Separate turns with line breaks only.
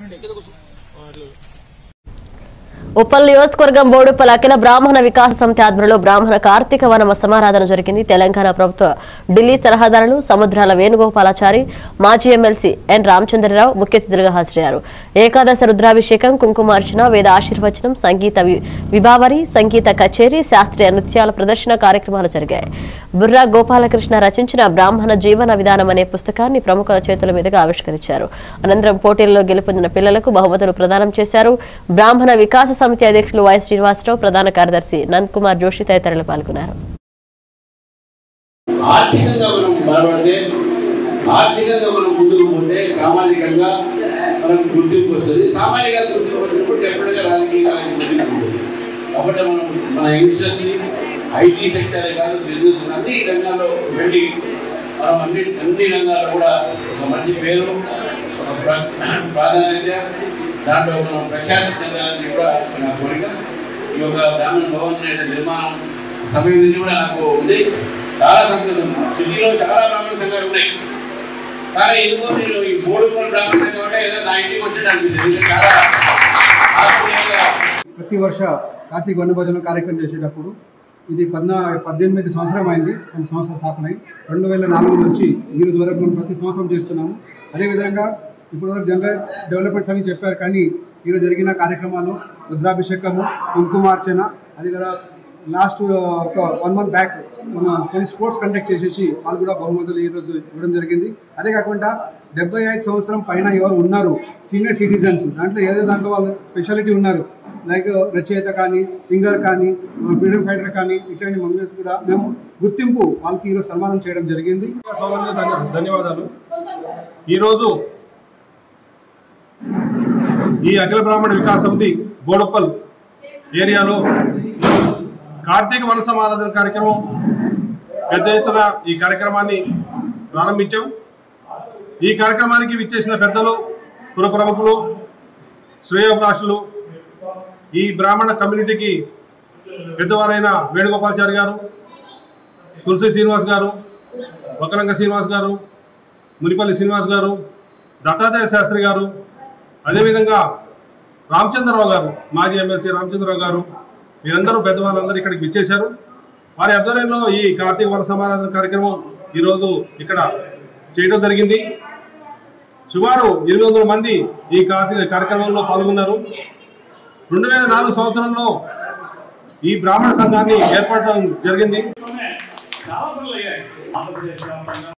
ఉప్పల్ నియోజకవర్గం బోడుప్పల్ అఖిల బ్రాహ్మణ వికాస సమితి ఆధ్వర్యంలో బ్రాహ్మణ కార్తీక వనమ సమారాధన జరిగింది తెలంగాణ ప్రభుత్వ ఢిల్లీ సలహాదారులు సముద్రాల వేణుగోపాలాచారి మాజీ ఎమ్మెల్సీ ఎన్ రామచంద్రరావు ముఖ్య అతిథులుగా హాజరయ్యారు ఏకాదశ రుద్రాభిషేకం కుంకుమార్చన వేద ఆశీర్వచనం సంగీత వి- విభావరి సంగీత కచేరీ శాస్త్రీయ నృత్యాల ప్రదర్శన కార్యక్రమాలు జరిగాయి బుర్రా గోపాలకృష్ణ రచించిన బ్రాహ్మణ జీవన విధానం అనే పుస్తకాన్ని ప్రముఖుల చేతుల మీదుగా ఆవిష్కరించారు అనంతరం పోటీల్లో గెలుపొందిన పిల్లలకు బహుమతులు ప్రదానం చేశారు బ్రాహ్మణ వికాస సమితి అధ్యక్షులు వై శ్రీనివాసరావు ప్రధాన కార్యదర్శి నంద్ కుమార్ జోషి తదితరులు పాల్గొన్నారు
ఆర్థికంగా మనం బలపడితే ఆర్థికంగా మనం ముందుకు పోతే సామాజికంగా మనకు గుర్తింపు వస్తుంది సామాజికంగా గుర్తింపు వచ్చినప్పుడు డెఫినెట్గా రాజకీయంగా గుర్తింపు ఉంటుంది కాబట్టి మనం మన యంగ్స్టర్స్ని ఐటీ సెక్టర్ కాదు బిజినెస్ అన్ని రంగాల్లో వెళ్ళి మనం అన్ని అన్ని రంగాల్లో కూడా ఒక మంచి పేరు ఒక ప్రా- ప్రాధాన్యత దాంట్లో మనం ప్రఖ్యాతి చెందాలని కూడా నా కోరిక ఈ యొక్క బ్రాహ్మణ భవన్ అనేది నిర్మాణం సమయం నుంచి కూడా నాకు ఉంది చాలా సంతోషం సిటీలో చాలా బ్రాహ్మణ సంఘాలు ఉన్నాయి కానీ ఎందుకో నేను ఈ బోడుపల్ బ్రాహ్మణ సంఘం అంటే ఏదో నా ఇంటికి వచ్చినట్టు అనిపిస్తుంది ఇది చాలా ఆశ్చర్యంగా
ప్రతి వర్ష కార్తీక వనభోజన కార్యక్రమం చేసేటప్పుడు ఇది పద్నా పద్దెనిమిది సంవత్సరం అయింది కొన్ని సంవత్సరాలు స్థాపన అయి రెండు వేల నాలుగు నుంచి ఈ రోజు వరకు మనం ప్రతి సంవత్సరం చేస్తున్నాము అదేవిధంగా ఇప్పుడు వరకు జనరల్ డెవలప్మెంట్స్ అని చెప్పారు కానీ ఈరోజు జరిగిన కార్యక్రమాలు రుద్రాభిషేకము కుంకుమార్చన అది కదా లాస్ట్ ఒక వన్ మంత్ బ్యాక్ మన కొన్ని స్పోర్ట్స్ కండక్ట్ చేసేసి వాళ్ళు కూడా బహుమతులు ఈరోజు ఇవ్వడం జరిగింది అదే కాకుండా డెబ్బై ఐదు సంవత్సరం పైన ఎవరు ఉన్నారు సీనియర్ సిటిజన్స్ దాంట్లో ఏదో దాంట్లో వాళ్ళు స్పెషాలిటీ ఉన్నారు లైక్ రచయిత కానీ సింగర్ కానీ ఫ్రీడమ్ ఫైటర్ కానీ ఇట్లాంటి మెంబర్స్ కూడా మేము గుర్తింపు వాళ్ళకి ఈరోజు సన్మానం చేయడం జరిగింది
సోదరులకు ధన్య- ధన్యవాదాలు ఈరోజు ఈ అఖిల బ్రాహ్మణ వికాస్ సమితి బోడుప్పల్ ఏరియాలో కార్తీక వన సమారాధన కార్యక్రమం పెద్ద ఎత్తున ఈ కార్యక్రమాన్ని ప్రారంభించాం ఈ కార్యక్రమానికి విచ్చేసిన పెద్దలు పుర ప్రముఖులు శ్రేయోభిలాషులు ఈ బ్రాహ్మణ కమ్యూనిటీకి పెద్దవారైన వేణుగోపాల్చారి గారు తులసి శ్రీనివాస్ గారు వకలంక శ్రీనివాస్ గారు మునిపల్లి శ్రీనివాస్ గారు దత్తాత్రేయ శాస్త్రి గారు అదేవిధంగా రామచంద్రరావు గారు మాజీ ఎమ్మెల్సీ రామచంద్రరావు గారు వీరందరూ పెద్దవాళ్ళందరూ ఇక్కడికి విచ్చేశారు వారి ఆధ్వర్యంలో ఈ కార్తీక వన సమారాధన కార్యక్రమం ఈరోజు ఇక్కడ చేయడం జరిగింది సుమారు ఎనిమిది వందల మంది ఈ కార్తీక కార్యక్రమంలో పాల్గొన్నారు రెండు వేల నాలుగు సంవత్సరంలో ఈ బ్రాహ్మణ సంఘాన్ని ఏర్పడటం జరిగింది
చాలా పనులు అయ్యాయి ఆంధ్రప్రదేశ్ వ్యాప్తంగా